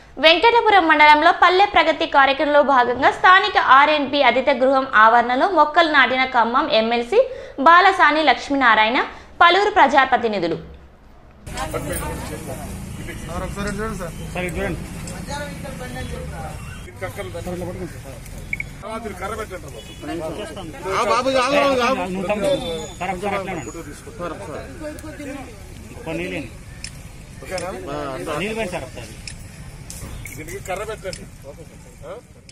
వెంకటపురం మండలంలో పల్లె ప్రగతి కార్యక్రమంలో భాగంగా స్థానిక ఆర్ఎన్పి అతిథి గృహం ఆవరణలో మొక్కలు నాటిన ఖమ్మం ఎమ్మెల్సీ బాలసాని లక్ష్మీనారాయణ పలువురు ప్రజాప్రతినిధులు సార్ ఒకసారి చూడండి సార్ సరే చూడండి ఆ బాబు కాదు కాదు నువ్వు తమ్ముడు. సరే ఒకసారి అట్లా ఉండు. ఇంకో నీళ్ళు ఇవ్వండి. నీళ్ళు పోయి సార్ ఒకసారి దీనికి కర్ర పెట్టండి